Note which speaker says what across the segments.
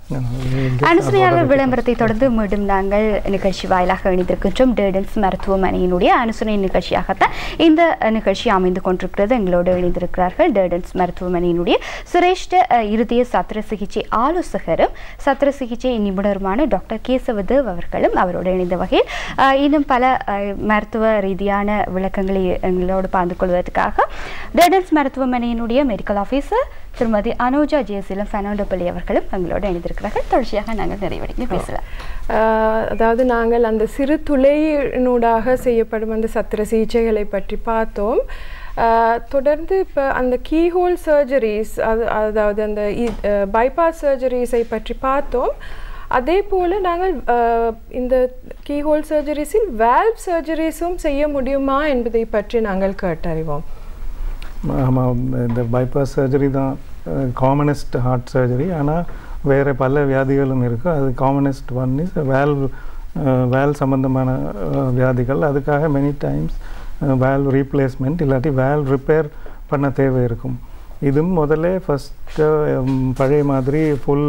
Speaker 1: அனுசரியாளர் விளம்பரத்தை தொடர்ந்து மீண்டும் நாங்கள் நிகழ்ச்சி வாயிலாக இணைந்திருக்கின்றோம் டேடன்ஸ் மருத்துவமனையினுடைய அனுசரணை நிகழ்ச்சியாகத்தான் இந்த நிகழ்ச்சி அமைந்து கொண்டிருக்கிறது எங்களோடு இணைந்திருக்கிறார்கள் டேடன்ஸ் மருத்துவமனையினுடைய சிரேஷ்ட அஹ், இருதய சத்திர சிகிச்சை ஆலோசகரும் சத்திர சிகிச்சை நிபுணருமான டாக்டர் கேசவதேவ் அவர்களும் அவரோடு இணைந்த வகையில் அஹ், இன்னும் பல அஹ், மருத்துவ ரீதியான விளக்கங்களை எங்களோடு பகிர்ந்து கொள்வதற்காக டேடன்ஸ் மருத்துவமனையினுடைய மெடிக்கல் ஆஃபீஸர் திருமதி அனுஜா ஜெயசீலம் பெர்னாண்டோபள்ளி அவர்களும் எங்களோடு இணைந்திருக்கிறார்கள் தொடர்ச்சியாக நாங்கள் நிறைவடைந்து பேசலாம்
Speaker 2: ஆஹ் அதாவது நாங்கள் அந்த சிறு துளையினூடாக செய்யப்படும் அந்த சத்திர சிகிச்சைகளை பற்றி பார்த்தோம் ஆஹ் தொடர்ந்து இப்போ அந்த கீஹோல் சர்ஜரிஸ் அது அதாவது அந்த பைபாஸ் சர்ஜரிஸை பற்றி பார்த்தோம் அதே போல் நாங்கள் ஆஹ் இந்த கீஹோல் சர்ஜரிஸில் வேல்வ் சர்ஜரிஸும் செய்ய முடியுமா என்பதை பற்றி நாங்கள் கேட்டறிவோம்
Speaker 3: ஆமாம் இந்த பைபாஸ் சர்ஜரி தான் காமனஸ்ட் ஹார்ட் சர்ஜரி ஆனால் வேறு பல வியாதிகளும் இருக்குது அது commonest one is valve valve சம்பந்தமான அஹ், வியாதிகள் அதுக்காக மெனி டைம்ஸ் வேல்வ் ரீப்ளேஸ்மெண்ட் இல்லாட்டி வேல்வ் ரிப்பேர் பண்ண தேவை இருக்கும் இதுவும் முதல்ல ஃபஸ்ட்டு பழைய மாதிரி ஃபுல்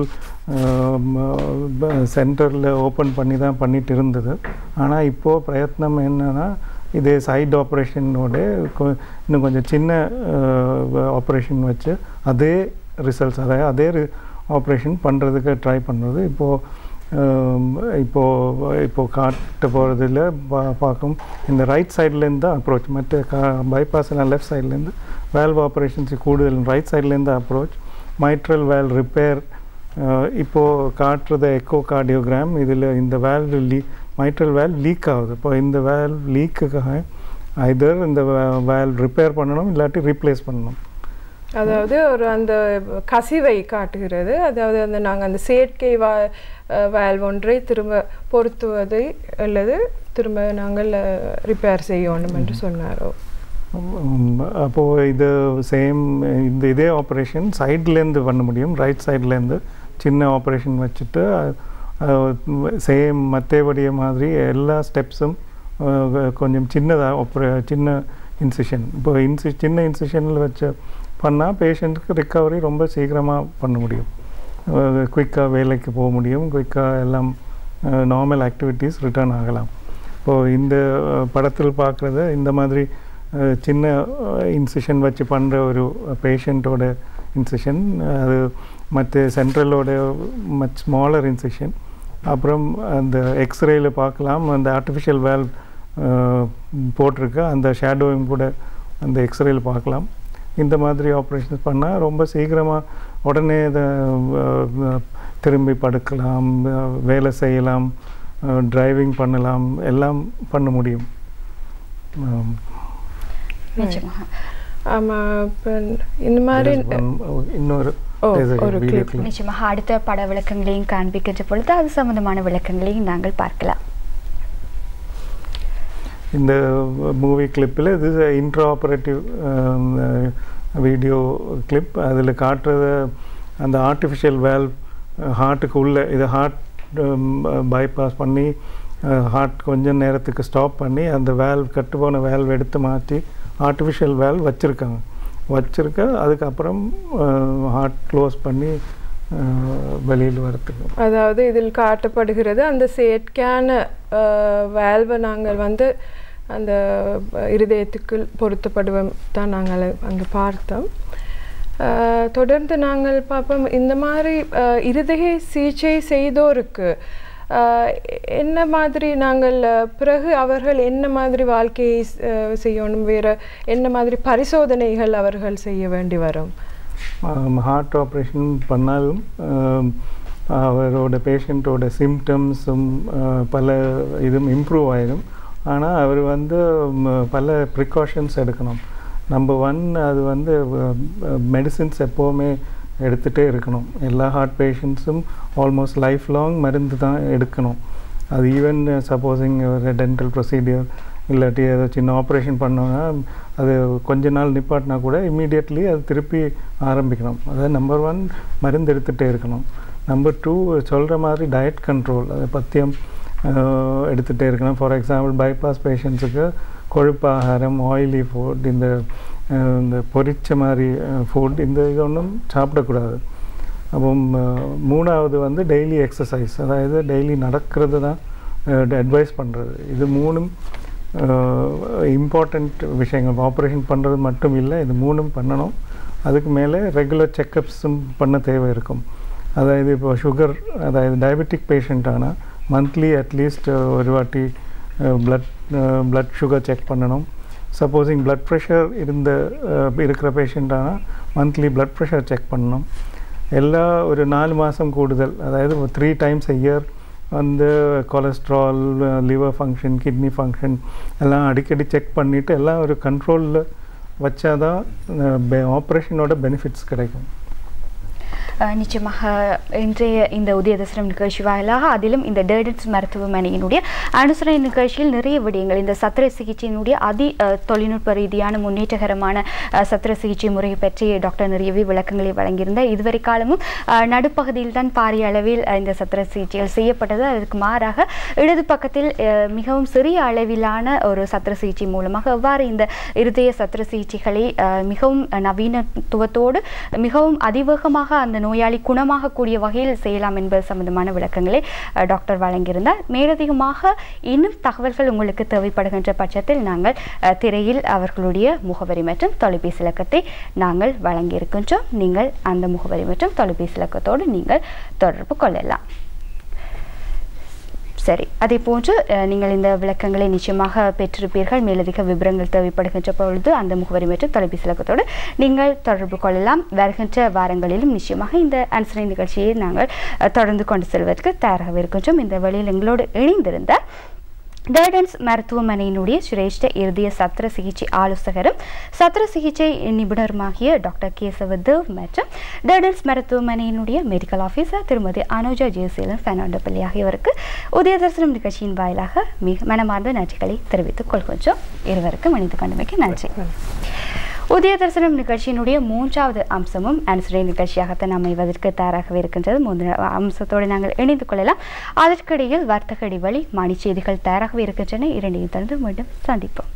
Speaker 3: சென்டரில் ஓப்பன் பண்ணி தான் பண்ணிட்டு இருந்தது ஆனால் இப்போது பிரயத்னம் என்னன்னா இதே சைடு ஆப்ரேஷனோட இன்னும் கொஞ்சம் சின்ன ஆப்ரேஷன் வச்சு அதே ரிசல்ட்ஸ் அதாவது அதே ஆப்ரேஷன் பண்ணுறதுக்கு ட்ரை பண்ணுறது இப்போது இப்போது இப்போது காட்ட போகிறதுல பா பார்க்கும் இந்த ரைட் சைட்லேருந்து தான் அப்ரோச் மற்ற கா பைபாஸ்லாம் லெஃப்ட் சைட்லேருந்து வேல்வ் ஆப்ரேஷன்ஸ் கூடுதல் ரைட் சைட்லேருந்து அப்ரோச் மைட்ரல் வேல் ரிப்பேர் இப்போது காட்டுறது எக்கோ கார்டியோகிராம் இதில் இந்த வேல்வ் லீ மைட்ரல் வேல்வ் லீக் ஆகுது இப்போ இந்த வேல்வ் லீக்குக்காக ஐதர் இந்த வேல்வ் ரிப்பேர் பண்ணணும் இல்லாட்டி ரீப்ளேஸ் பண்ணணும்
Speaker 2: அதாவது ஒரு அந்த கசிவை காட்டுகிறது அதாவது அந்த நாங்கள் அந்த செயற்கை வா வேல்வ் ஒன்றை திரும்ப பொருத்துவதை அல்லது திரும்ப நாங்கள் ரிப்பேர் செய்யணும் என்று சொன்னாரோ
Speaker 3: அப்போது இது சேம் இந்த இதே ஆப்ரேஷன் சைட்லேருந்து பண்ண முடியும் ரைட் சைட்லேருந்து சின்ன ஆப்ரேஷன் வச்சுட்டு சேம் மற்றபடிய மாதிரி எல்லா ஸ்டெப்ஸும் கொஞ்சம் சின்னதாக ஆப்ரே சின்ன இன்சிஷன் இப்போ இன்சி சின்ன இன்சிஷனில் வச்ச பண்ணால் பேஷண்ட்டுக்கு ரிக்கவரி ரொம்ப சீக்கிரமாக பண்ண முடியும் குயிக்காக வேலைக்கு போக முடியும் குயிக்காக எல்லாம் நார்மல் ஆக்டிவிட்டீஸ் ரிட்டர்ன் ஆகலாம் இப்போது இந்த படத்தில் பார்க்குறது இந்த மாதிரி சின்ன இன்சிஷன் வச்சு பண்ணுற ஒரு பேஷண்ட்டோட இன்சிஷன் அது மற்ற சென்ட்ரலோட மச் ஸ்மாலர் இன்சிஷன் அப்புறம் அந்த எக்ஸ்ரேயில் பார்க்கலாம் அந்த ஆர்டிஃபிஷியல் வேல்வ் போட்டிருக்கு அந்த ஷேடோவும் கூட அந்த எக்ஸ்ரேயில் பார்க்கலாம் இந்த மாதிரி ஆப்ரேஷன்ஸ் பண்ணால் ரொம்ப சீக்கிரமாக உடனே இதை திரும்பி படுக்கலாம் வேலை செய்யலாம் டிரைவிங் பண்ணலாம் எல்லாம் பண்ண முடியும்
Speaker 2: ஆமாம் இப்போ இந்த மாதிரி
Speaker 3: இன்னொரு
Speaker 2: ஒரு clip.
Speaker 1: நிச்சயமாக அடுத்த பட விளக்கங்களையும் காண்பிக்கின்ற பொழுது அது சம்பந்தமான விளக்கங்களையும் நாங்கள் பார்க்கலாம்
Speaker 3: இந்த மூவி கிளிப்பில் இது இன்ட்ரா ஆப்ரேட்டிவ் வீடியோ கிளிப் அதில் காட்டுறத அந்த ஆர்டிஃபிஷியல் வேல்வ் ஹார்ட்டுக்கு உள்ள இதை ஹார்ட் பைபாஸ் பண்ணி ஹார்ட் கொஞ்சம் நேரத்துக்கு ஸ்டாப் பண்ணி அந்த வேல்வ் கட்டு போன வேல்வ் எடுத்து மாற்றி ஆர்டிஃபிஷியல் வேல்வ் வச்சுருக்காங்க வச்சுருக்க அதுக்கப்புறம் ஹார்ட் க்ளோஸ் பண்ணி வெளியில் வரத்துக்கு
Speaker 2: அதாவது இதில் காட்டப்படுகிறது அந்த செயற்கையான வேல்வை நாங்கள் வந்து அந்த இருதயத்துக்குள் பொருத்தப்படுவோம் தான் நாங்கள் அங்கே பார்த்தோம் தொடர்ந்து நாங்கள் பார்ப்போம் இந்த மாதிரி இருதய சிகிச்சை செய்தோருக்கு என்ன மாதிரி நாங்கள் பிறகு அவர்கள் என்ன மாதிரி வாழ்க்கையை செய்யணும் வேறு என்ன மாதிரி பரிசோதனைகள் அவர்கள் செய்ய வேண்டி வரும்
Speaker 3: ஹார்ட் ஆப்ரேஷன் பண்ணாலும் அவரோட பேஷண்ட்டோட சிம்டம்ஸும் பல இதுவும் இம்ப்ரூவ் ஆகிடும் ஆனால் அவர் வந்து பல ப்ரிகாஷன்ஸ் எடுக்கணும் நம்பர் ஒன் அது வந்து மெடிசின்ஸ் எப்போவுமே எடுத்துகிட்டே இருக்கணும் எல்லா ஹார்ட் பேஷண்ட்ஸும் ஆல்மோஸ்ட் லைஃப் லாங் மருந்து தான் எடுக்கணும் அது ஈவன் சப்போஸிங் ஒரு டென்டல் ப்ரொசீடியர் இல்லாட்டி ஏதோ சின்ன ஆப்ரேஷன் பண்ணோன்னா அது கொஞ்ச நாள் நிப்பாட்டினா கூட இம்மீடியட்லி அது திருப்பி ஆரம்பிக்கணும் அதாவது நம்பர் ஒன் மருந்து எடுத்துகிட்டே இருக்கணும் நம்பர் டூ சொல்கிற மாதிரி டயட் கண்ட்ரோல் அது பத்தியம் எடுத்துகிட்டே இருக்கணும் ஃபார் எக்ஸாம்பிள் பைபாஸ் பேஷண்ட்ஸுக்கு கொழுப்பு ஆகாரம் ஆயிலி ஃபுட் இந்த இந்த பொரிச்ச மாதிரி ஃபுட் இந்த இது ஒன்றும் சாப்பிடக்கூடாது அப்போ ம- மூணாவது வந்து டெய்லி எக்ஸசைஸ் அதாவது டெய்லி நடக்கிறது தான் அட்வைஸ் பண்ணுறது இது மூணும் இம்பார்ட்டண்ட் விஷயங்கள் ஆப்ரேஷன் பண்ணுறது மட்டும் இல்லை இது மூணும் பண்ணணும் அதுக்கு மேலே ரெகுலர் செக்கப்ஸும் பண்ண தேவை இருக்கும் அதாவது இப்போ சுகர் அதாவது டயபெட்டிக் பேஷண்ட் ஆனால் மந்த்லி அட்லீஸ்ட் ஒரு வாட்டி பிளட் பிளட் சுகர் செக் பண்ணணும் சப்போஸிங் blood ப்ரெஷர் இருந்த அஹ், இருக்கிற பேஷண்ட் ஆனால் மந்த்லி blood ப்ரெஷர் செக் பண்ணணும் எல்லா ஒரு நாலு மாதம் கூடுதல் அதாவது த்ரீ டைம்ஸ் a இயர் வந்து cholesterol liver function kidney function எல்லாம் அடிக்கடி செக் பண்ணிவிட்டு எல்லாம் ஒரு கண்ட்ரோலில் வச்சாதான் ஆப்ரேஷனோட பெனிஃபிட்ஸ் கிடைக்கும்
Speaker 1: அஹ் நிச்சயமாக இன்றைய இந்த உதய தசரம் நிகழ்ச்சி வாயிலாக அதிலும் இந்த டேடன்ஸ் மருத்துவமனையினுடைய அனுசரணை நிகழ்ச்சியில் நிறைய விடயங்கள் இந்த சத்திர சிகிச்சையினுடைய அதி அஹ், தொழில்நுட்ப ரீதியான முன்னேற்றகரமான அஹ், சத்திர சிகிச்சை முறையை பற்றி டாக்டர் நிறையவே விளக்கங்களை வழங்கியிருந்தார் இதுவரை காலமும் அஹ், நடுப்பகுதியில் தான் பாரிய அளவில் அஹ், இந்த சத்திர சிகிச்சைகள் செய்யப்பட்டது அதற்கு மாறாக இடது பக்கத்தில் அஹ், மிகவும் சிறிய அளவிலான ஒரு சத்திர சிகிச்சை மூலமாக எவ்வாறு இந்த இருதய சத்திர சிகிச்சைகளை அஹ், மிகவும் நவீனத்துவத்தோடு மிகவும் அதிவேகமாக அந்த நோயாளி குணமாகக்கூடிய வகையில் செய்யலாம் என்பது சம்பந்தமான விளக்கங்களை அஹ், டாக்டர் வழங்கியிருந்தார் மேலதிகமாக இன்னும் தகவல்கள் உங்களுக்கு தேவைப்படுகின்ற பட்சத்தில் நாங்கள் அஹ், திரையில் அவர்களுடைய முகவரி மற்றும் தொலைபேசி இலக்கத்தை நாங்கள் வழங்கியிருக்கின்றோம் நீங்கள் அந்த முகவரி மற்றும் தொலைபேசி இலக்கத்தோடு நீங்கள் தொடர்பு கொள்ளலாம் சரி அதே போன்று அஹ், நீங்கள் இந்த விளக்கங்களை நிச்சயமாக பெற்றிருப்பீர்கள் மேலதிக விவரங்கள் தேவைப்படுகின்ற பொழுது அந்த முகவரி மற்றும் தொலைபேசி இலக்கத்தோடு நீங்கள் தொடர்பு கொள்ளலாம் வருகின்ற வாரங்களிலும் நிச்சயமாக இந்த அனுசரணை நிகழ்ச்சியை நாங்கள் அஹ், தொடர்ந்து கொண்டு செல்வதற்கு தயாராக இருக்கின்றோம் இந்த வழியில் எங்களோடு இணைந்திருந்த டேடன்ஸ் மருத்துவமனையினுடைய சிரேஷ்ட இருதய சத்திர சிகிச்சை ஆலோசகரும் சத்திர சிகிச்சை நிபுணருமாகிய டாக்டர் கேசவ தேவ் மற்றும் டேடன்ஸ் மருத்துவமனையினுடைய மெடிக்கல் ஆஃபீஸர் திருமதி அனுஜா ஜெயசீலன் பெர்னாண்டோ பிள்ளை ஆகியோருக்கு உதயதர்சனம் நிகழ்ச்சியின் வாயிலாக மிக மனமார்ந்த நன்றிகளை தெரிவித்துக் கொள்கின்றோம் இருவருக்கும் இணைந்து கொண்டமைக்கு நன்றி உதய தரிசனம் நிகழ்ச்சியினுடைய மூன்றாவது அம்சமும் அனுசரணை நிகழ்ச்சியாகத்தான் அமைவதற்கு தயாராகவே இருக்கின்றது மூன்று அம்சத்தோடு நாங்கள் இணைந்து கொள்ளலாம் அதற்கிடையில் வர்த்தக இடைவெளி மணி செய்திகள் தயாராகவே இருக்கின்றன இரண்டையும் தொடர்ந்து மீண்டும் சந்திப்போம்